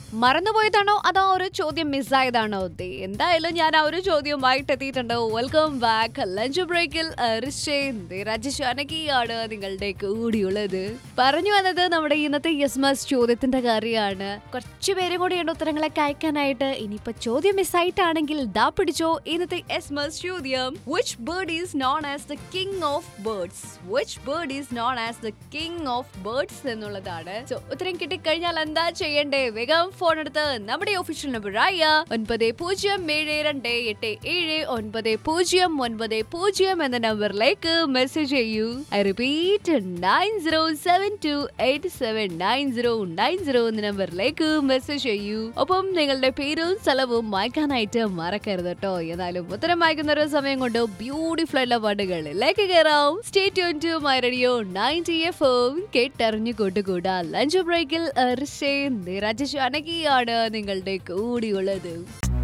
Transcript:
മറന്നുപോയതാണോ അതോ ഒരു ചോദ്യം മിസ്സായതാണോ ദേ, എന്തായാലും ഞാൻ ആ ഒരു ചോദ്യവുമായിട്ട് എത്തിയിട്ടുണ്ട് വെൽക്കം ബാക്ക് ലഞ്ച് ബ്രേക്കിൽ രാജശാനകിയാണ് നിങ്ങളുടെ കൂടിയുള്ളത് പറഞ്ഞു വന്നത് നമ്മുടെ ഇന്നത്തെ യെസ്മസ് ചോദ്യത്തിന്റെ കാര്യമാണ് കുറച്ചു പേരും കൂടിയുണ്ട് ഉത്തരങ്ങളൊക്കെ അയക്കാനായിട്ട് ഇനിയിപ്പോ ചോദ്യം മിസ്സായിട്ടാണെങ്കിൽ ദാ പിടിച്ചോ ഇന്നത്തെ യെസ്മസ് ചോദ്യം which bird is known as the king of birds which bird is known as the king of birds എന്നുള്ളതാണ് സോ ഉത്തരം കിട്ടിക്കഴിഞ്ഞാൽ എന്താ ചെയ്യണ്ടേ വേഗം ഫോൺ എടുത്ത് നമ്മുടെ ഒഫീഷ്യൽ നമ്പറായ ഒൻപത് പൂജ്യം ഏഴ് രണ്ട് എട്ട് ഏഴ് ഒൻപത് പൂജ്യം ഒൻപത് പൂജ്യം എന്ന നമ്പറിലേക്ക് മെസ്സേജ് ചെയ്യൂ I repeat nine zero seven two eight seven nine zero nine zero എന്ന നമ്പറിലേക്ക് മെസ്സേജ് ചെയ്യൂ ഒപ്പം നിങ്ങളുടെ പേരും സ്ഥലവും വായിക്കാനായിട്ട് മറക്കരുത് കേട്ടോ എന്നാലും ഉത്തരം വായിക്കുന്ന ഒരു സമയം കൊണ്ട് ബ്യൂട്ടിഫുൾ ആയിട്ടുള്ള പാട്ടുകളിലേക്ക് കയറാം stay tune to my radio ninety F M കേട്ടറിഞ്ഞു കൂട്ടുകൂടാ ലഞ്ച് ബ്രേക്കിൽ രാജശാനകിയാണ് നിങ്ങളുടെ കൂടിയുള്ളത്